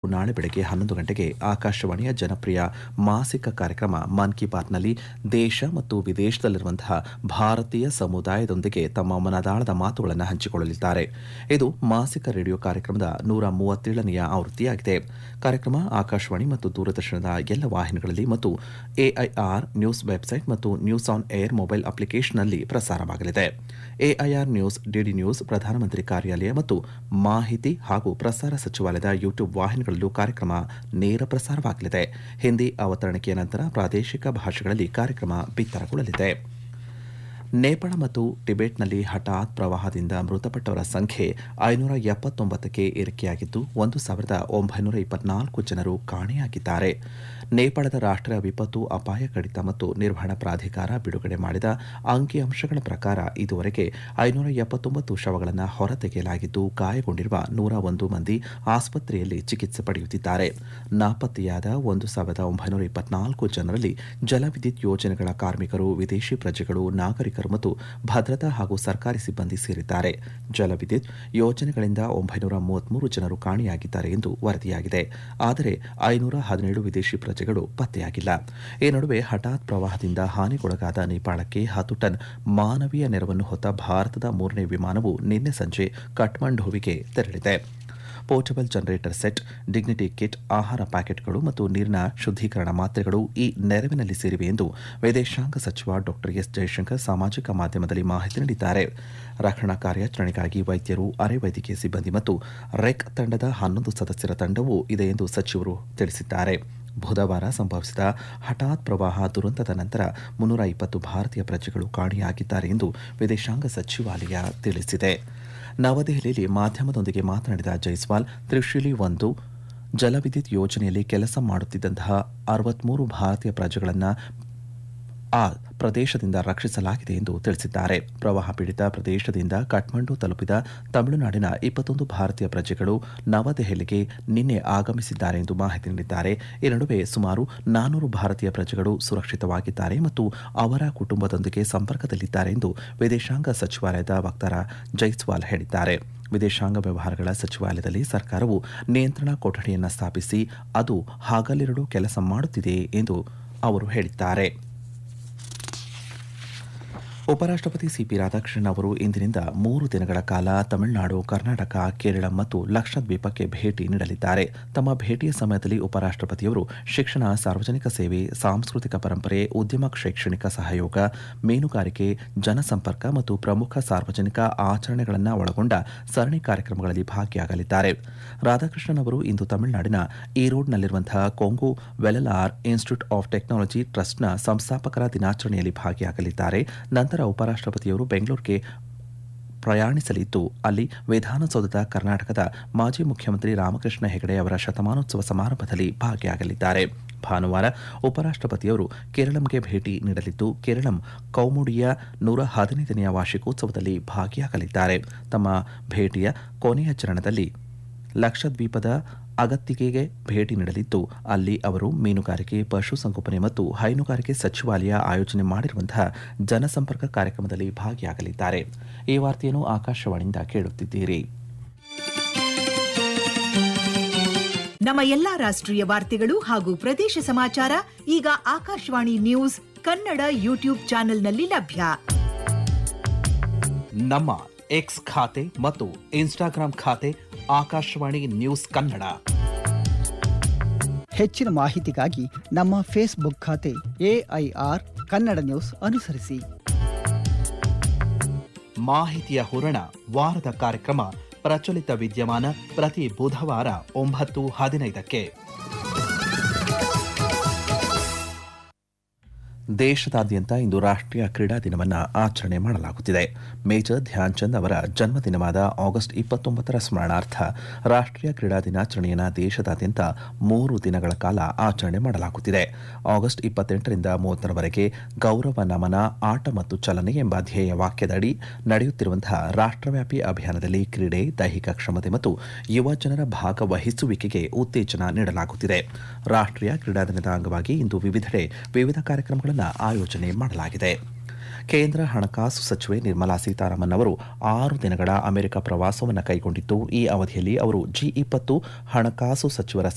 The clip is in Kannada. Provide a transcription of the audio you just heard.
ನಾಳೆ ಬೆಳಗ್ಗೆ ಹನ್ನೊಂದು ಗಂಟೆಗೆ ಆಕಾಶವಾಣಿಯ ಜನಪ್ರಿಯ ಮಾಸಿಕ ಕಾರ್ಯಕ್ರಮ ಮನ್ ಕಿ ಬಾತ್ನಲ್ಲಿ ದೇಶ ಮತ್ತು ವಿದೇಶದಲ್ಲಿರುವಂತಹ ಭಾರತೀಯ ಸಮುದಾಯದೊಂದಿಗೆ ತಮ್ಮ ಮನದಾಳದ ಮಾತುಗಳನ್ನು ಹಂಚಿಕೊಳ್ಳಲಿದ್ದಾರೆ ಇದು ಮಾಸಿಕ ರೇಡಿಯೋ ಕಾರ್ಯಕ್ರಮದ ನೂರ ಮೂವತ್ತೇಳನೆಯ ಆವೃತ್ತಿಯಾಗಿದೆ ಕಾರ್ಯಕ್ರಮ ಆಕಾಶವಾಣಿ ಮತ್ತು ದೂರದರ್ಶನದ ಎಲ್ಲ ವಾಹಿನಿಗಳಲ್ಲಿ ಮತ್ತು ಎಐಆರ್ ನ್ಯೂಸ್ ವೆಬ್ಸೈಟ್ ಮತ್ತು ನ್ಯೂಸ್ ಆನ್ ಏರ್ ಮೊಬೈಲ್ ಅಪ್ಲಿಕೇಶನ್ನಲ್ಲಿ ಪ್ರಸಾರವಾಗಲಿದೆ ಎಐಆರ್ ನ್ಯೂಸ್ ಡಿಡಿ ನ್ಯೂಸ್ ಪ್ರಧಾನಮಂತ್ರಿ ಕಾರ್ಯಾಲಯ ಮತ್ತು ಮಾಹಿತಿ ಹಾಗೂ ಪ್ರಸಾರ ಸಚಿವಾಲಯದ ಯೂಟ್ಯೂಬ್ ವಾಹಿನಿಗಳಲ್ಲೂ ಕಾರ್ಯಕ್ರಮ ನೇರ ಪ್ರಸಾರವಾಗಲಿದೆ ಹಿಂದಿ ಅವತರಣಿಕೆಯ ನಂತರ ಪ್ರಾದೇಶಿಕ ಭಾಷೆಗಳಲ್ಲಿ ಕಾರ್ಯಕ್ರಮ ಬಿತ್ತರಗೊಳ್ಳಲಿದೆ ನೇಪಾಳ ಮತ್ತು ಟಿಬೆಟ್ನಲ್ಲಿ ಹಠಾತ್ ಪ್ರವಾಹದಿಂದ ಮೃತಪಟ್ಟವರ ಸಂಖ್ಯೆ ಐನೂರ ಎಪ್ಪತ್ತೊಂಬತ್ತಕ್ಕೆ ಏರಿಕೆಯಾಗಿದ್ದು ಒಂದು ಸಾವಿರದ ಒಂಬೈನೂರ ಇಪ್ಪತ್ನಾಲ್ಕು ಜನರು ಕಾಣೆಯಾಗಿದ್ದಾರೆ ನೇಪಾಳದ ರಾಷ್ಟ್ರೀಯ ವಿಪತ್ತು ಅಪಾಯ ಕಡಿತ ಮತ್ತು ನಿರ್ವಹಣಾ ಪ್ರಾಧಿಕಾರ ಬಿಡುಗಡೆ ಮಾಡಿದ ಅಂಕಿಅಂಶಗಳ ಪ್ರಕಾರ ಇದುವರೆಗೆ ಐನೂರ ಎಪ್ಪತ್ತೊಂಬತ್ತು ಶವಗಳನ್ನು ಹೊರತೆಗೆಯಲಾಗಿದ್ದು ಗಾಯಗೊಂಡಿರುವ ನೂರ ಒಂದು ಮಂದಿ ಆಸ್ಪತ್ರೆಯಲ್ಲಿ ಚಿಕಿತ್ಸೆ ಪಡೆಯುತ್ತಿದ್ದಾರೆ ನಾಪತ್ತೆಯಾದ ಒಂದು ಸಾವಿರದ ಒಂಬೈನೂರ ಇಪ್ಪತ್ನಾಲ್ಕು ಜನರಲ್ಲಿ ಜಲವಿದ್ಯುತ್ ಯೋಜನೆಗಳ ಕಾರ್ಮಿಕರು ವಿದೇಶಿ ಪ್ರಜೆಗಳು ನಾಗರಿಕರು ಮತ್ತು ಭದ್ರತಾ ಹಾಗೂ ಸರ್ಕಾರಿ ಸಿಬ್ಬಂದಿ ಸೇರಿದ್ದಾರೆ ಜಲವಿದ್ಯುತ್ ಯೋಜನೆಗಳಿಂದ ಒಂಬೈನೂರ ಮೂವತ್ಮೂರು ಜನರು ಕಾಣೆಯಾಗಿದ್ದಾರೆ ಎಂದು ವರದಿಯಾಗಿದೆ ಆದರೆ ಐನೂರ ಹದಿನೇಳು ವಿದೇಶಿ ಪ್ರಜೆಗಳು ಪತ್ತೆಯಾಗಿಲ್ಲ ಈ ನಡುವೆ ಹಠಾತ್ ಪ್ರವಾಹದಿಂದ ಹಾನಿಗೊಳಗಾದ ನೇಪಾಳಕ್ಕೆ ಹತ್ತು ಟನ್ ಮಾನವೀಯ ನೆರವನ್ನು ಹೊತ್ತ ಭಾರತದ ಮೂರನೇ ವಿಮಾನವು ನಿನ್ನೆ ಸಂಜೆ ಕಠ್ಮಂಡುವಿಗೆ ತೆರಳಿದೆ portable generator set dignity kit ಆಹಾರ ಪ್ಯಾಕೆಟ್ಗಳು ಮತ್ತು ನೀರಿನ ಶುದ್ದೀಕರಣ ಮಾತ್ರೆಗಳು ಈ ನೆರವಿನಲ್ಲಿ ಸೇರಿವೆ ಎಂದು ವಿದೇಶಾಂಗ ಸಚಿವ ಡಾ ಎಸ್ ಜಯಶಂಕರ್ ಸಾಮಾಜಿಕ ಮಾಧ್ಯಮದಲ್ಲಿ ಮಾಹಿತಿ ನೀಡಿದ್ದಾರೆ ರಕ್ಷಣಾ ಕಾರ್ಯಾಚರಣೆಗಾಗಿ ವೈದ್ಯರು ಅರೆ ವೈದ್ಯಕೀಯ ಸಿಬ್ಬಂದಿ ಮತ್ತು ರೆಕ್ ತಂಡದ ಹನ್ನೊಂದು ಸದಸ್ಯರ ತಂಡವೂ ಇದೆ ಎಂದು ಸಚಿವರು ತಿಳಿಸಿದ್ದಾರೆ ಬುಧವಾರ ಸಂಭವಿಸಿದ ಹಠಾತ್ ಪ್ರವಾಹ ದುರಂತದ ನಂತರ ಮುನ್ನೂರ ಇಪ್ಪತ್ತು ಭಾರತೀಯ ಪ್ರಜೆಗಳು ಕಾಣೆಯಾಗಿದ್ದಾರೆ ಎಂದು ವಿದೇಶಾಂಗ ಸಚಿವಾಲಯ ತಿಳಿಸಿದೆ ನವದೆಹಲಿಯಲ್ಲಿ ಮಾಧ್ಯಮದೊಂದಿಗೆ ಮಾತನಾಡಿದ ಜೈಸ್ವಾಲ್ ತ್ರಿಶೂಲಿ ಒಂದು ಜಲವಿದ್ಯುತ್ ಯೋಜನೆಯಲ್ಲಿ ಕೆಲಸ ಮಾಡುತ್ತಿದ್ದಂತಹ ಅರವತ್ಮೂರು ಭಾರತೀಯ ಪ್ರಜೆಗಳನ್ನು ಆ ಪ್ರದೇಶದಿಂದ ರಕ್ಷಿಸಲಾಗಿದೆ ಎಂದು ತಿಳಿಸಿದ್ದಾರೆ ಪ್ರವಾಹ ಪೀಡಿತ ಪ್ರದೇಶದಿಂದ ಕಠ್ಮಂಡು ತಲುಪಿದ ತಮಿಳುನಾಡಿನ ಇಪ್ಪತ್ತೊಂದು ಭಾರತೀಯ ಪ್ರಜೆಗಳು ನವದೆಹಲಿಗೆ ನಿನ್ನೆ ಆಗಮಿಸಿದ್ದಾರೆ ಎಂದು ಮಾಹಿತಿ ನೀಡಿದ್ದಾರೆ ಈ ನಡುವೆ ಸುಮಾರು ನಾನೂರು ಭಾರತೀಯ ಪ್ರಜೆಗಳು ಸುರಕ್ಷಿತವಾಗಿದ್ದಾರೆ ಮತ್ತು ಅವರ ಕುಟುಂಬದೊಂದಿಗೆ ಸಂಪರ್ಕದಲ್ಲಿದ್ದಾರೆ ಎಂದು ವಿದೇಶಾಂಗ ಸಚಿವಾಲಯದ ವಕ್ತಾರ ಜೈಸ್ವಾಲ್ ಹೇಳಿದ್ದಾರೆ ವಿದೇಶಾಂಗ ವ್ಯವಹಾರಗಳ ಸಚಿವಾಲಯದಲ್ಲಿ ಸರ್ಕಾರವು ನಿಯಂತ್ರಣ ಕೊಠಡಿಯನ್ನು ಸ್ಥಾಪಿಸಿ ಅದು ಹಗಲಿರುಳು ಕೆಲಸ ಮಾಡುತ್ತಿದೆ ಎಂದು ಅವರು ಹೇಳಿದ್ದಾರೆ ಉಪರಾಷ್ಟಪತಿ ಸಿಪಿ ರಾಧಾಕೃಷ್ಣನ್ ಅವರು ಇಂದಿನಿಂದ ಮೂರು ದಿನಗಳ ಕಾಲ ತಮಿಳುನಾಡು ಕರ್ನಾಟಕ ಕೇರಳ ಮತ್ತು ಲಕ್ಷದ್ವೀಪಕ್ಕೆ ಭೇಟಿ ನೀಡಲಿದ್ದಾರೆ ತಮ್ಮ ಭೇಟಿಯ ಸಮಯದಲ್ಲಿ ಉಪರಾಷ್ಟಪತಿಯವರು ಶಿಕ್ಷಣ ಸಾರ್ವಜನಿಕ ಸೇವೆ ಸಾಂಸ್ಕೃತಿಕ ಪರಂಪರೆ ಉದ್ಯಮ ಶೈಕ್ಷಣಿಕ ಸಹಯೋಗ ಮೀನುಗಾರಿಕೆ ಜನಸಂಪರ್ಕ ಮತ್ತು ಪ್ರಮುಖ ಸಾರ್ವಜನಿಕ ಆಚರಣೆಗಳನ್ನು ಒಳಗೊಂಡ ಸರಣಿ ಕಾರ್ಯಕ್ರಮಗಳಲ್ಲಿ ಭಾಗಿಯಾಗಲಿದ್ದಾರೆ ರಾಧಾಕೃಷ್ಣನ್ ಅವರು ಇಂದು ತಮಿಳುನಾಡಿನ ಈರೋಡ್ನಲ್ಲಿರುವಂತಹ Kongu Vellalar institute of technology ಟ್ರಸ್ಟ್ನ ಸಂಸ್ಥಾಪಕರ ದಿನಾಚರಣೆಯಲ್ಲಿ ಭಾಗಿಯಾಗಲಿದ್ದಾರೆ ನಂತರ ಉಪರಾಷ್ಟಪತಿಯವರು ಬೆಂಗಳೂರಿಗೆ ಪ್ರಯಾಣಿಸಲಿದ್ದು ಅಲ್ಲಿ ವಿಧಾನಸೌಧದ ಕರ್ನಾಟಕದ ಮಾಜಿ ಮುಖ್ಯಮಂತ್ರಿ ರಾಮಕೃಷ್ಣ ಹೆಗಡೆ ಅವರ ಶತಮಾನೋತ್ಸವ ಸಮಾರಂಭದಲ್ಲಿ ಭಾಗಿಯಾಗಲಿದ್ದಾರೆ ಭಾನುವಾರ ಉಪರಾಷ್ಟಪತಿಯವರು ಕೇರಳಂಗೆ ಭೇಟಿ ನೀಡಲಿದ್ದು ಕೇರಳಂ ಕೌಮುಡಿಯ ನೂರ ಹದಿನೈದನೆಯ ವಾರ್ಷಿಕೋತ್ಸವದಲ್ಲಿ ಭಾಗಿಯಾಗಲಿದ್ದಾರೆ ತಮ್ಮ ಭೇಟಿಯ ಕೊನೆಯ ಚರಣದಲ್ಲಿ ಲಕ್ಷದ್ವೀಪದ ಅಗತ್ತಿಗೆಗೆ ಭೇಟಿ ನೀಡಲಿದ್ದು ಅಲ್ಲಿ ಅವರು ಮೀನುಗಾರಿಕೆ ಪಶುಸಂಗೋಪನೆ ಮತ್ತು ಹೈನುಗಾರಿಕೆ ಸಚಿವಾಲಯ ಆಯೋಜನೆ ಮಾಡಿರುವಂತಹ ಜನಸಂಪರ್ಕ ಕಾರ್ಯಕ್ರಮದಲ್ಲಿ ಭಾಗಿಯಾಗಲಿದ್ದಾರೆ ಈ ವಾರ್ತೆಯನ್ನು ಆಕಾಶವಾಣಿಯಿಂದ ಕೇಳುತ್ತಿದ್ದೀರಿ ನಮ್ಮ ಎಲ್ಲಾ ರಾಷ್ಟ್ರೀಯ ವಾರ್ತೆಗಳು ಹಾಗೂ ಪ್ರದೇಶ ಸಮಾಚಾರ ಈಗ ಆಕಾಶವಾಣಿ ನ್ಯೂಸ್ ಕನ್ನಡ ಯೂಟ್ಯೂಬ್ ಚಾನೆಲ್ನಲ್ಲಿ ಲಭ್ಯ ನಮ್ಮ ಎಕ್ಸ್ ಖಾತೆ ಮತ್ತು ಇನ್ಸ್ಟಾಗ್ರಾಂ ಖಾತೆ ಆಕಾಶವಾಣಿ ನ್ಯೂಸ್ ಕನ್ನಡ ಹೆಚ್ಚಿನ ಮಾಹಿತಿಗಾಗಿ ನಮ್ಮ ಫೇಸ್ಬುಕ್ ಖಾತೆ ಎಐಆರ್ ಕನ್ನಡ ನ್ಯೂಸ್ ಅನುಸರಿಸಿ ಮಾಹಿತಿಯ ಹೂರಣ ವಾರದ ಕಾರ್ಯಕ್ರಮ ಪ್ರಚಲಿತ ವಿದ್ಯಮಾನ ಪ್ರತಿ ಬುಧವಾರ ಒಂಬತ್ತು ಹದಿನೈದಕ್ಕೆ ದೇಶದಾದ್ಯಂತ ಇಂದು ರಾಷ್ಟ್ರೀಯ ಕ್ರೀಡಾ ದಿನವನ್ನು ಆಚರಣೆ ಮಾಡಲಾಗುತ್ತಿದೆ ಮೇಜರ್ ಧ್ಯಾನ್ ಚಂದ್ ಅವರ ಜನ್ಮದಿನವಾದ ಆಗಸ್ಟ್ ಇಪ್ಪತ್ತೊಂಬತ್ತರ ಸ್ಮರಣಾರ್ಥ ರಾಷ್ಟ್ರೀಯ ಕ್ರೀಡಾ ದಿನಾಚರಣೆಯನ್ನು ದೇಶದಾದ್ಯಂತ ಮೂರು ದಿನಗಳ ಕಾಲ ಆಚರಣೆ ಮಾಡಲಾಗುತ್ತಿದೆ ಆಗಸ್ಟ್ ಇಪ್ಪತ್ತೆಂಟರಿಂದ ಮೂವತ್ತರವರೆಗೆ ಗೌರವ ನಮನ ಆಟ ಮತ್ತು ಚಲನೆ ಎಂಬ ಧ್ಯೇಯ ವಾಕ್ಯದಡಿ ನಡೆಯುತ್ತಿರುವಂತಹ ರಾಷ್ಟ್ರವ್ಯಾಪಿ ಅಭಿಯಾನದಲ್ಲಿ ಕ್ರೀಡೆ ದೈಹಿಕ ಕ್ಷಮತೆ ಮತ್ತು ಯುವ ಜನರ ಭಾಗವಹಿಸುವಿಕೆಗೆ ಉತ್ತೇಜನ ನೀಡಲಾಗುತ್ತಿದೆ ರಾಷ್ಟ್ರೀಯ ಕ್ರೀಡಾ ದಿನದ ಅಂಗವಾಗಿ ಇಂದು ವಿವಿಧೆಡೆ ವಿವಿಧ ಕಾರ್ಯಕ್ರಮಗಳನ್ನು ಆಯೋಜನೆ ಮಾಡಲಾಗಿದೆ ಕೇಂದ್ರ ಹಣಕಾಸು ಸಚಿವೆ ನಿರ್ಮಲಾ ಸೀತಾರಾಮನ್ ಅವರು ಆರು ದಿನಗಳ ಅಮೆರಿಕ ಪ್ರವಾಸವನ್ನು ಕೈಗೊಂಡಿದ್ದು ಈ ಅವಧಿಯಲ್ಲಿ ಅವರು ಜಿ ಇಪ್ಪತ್ತು ಹಣಕಾಸು ಸಚಿವರ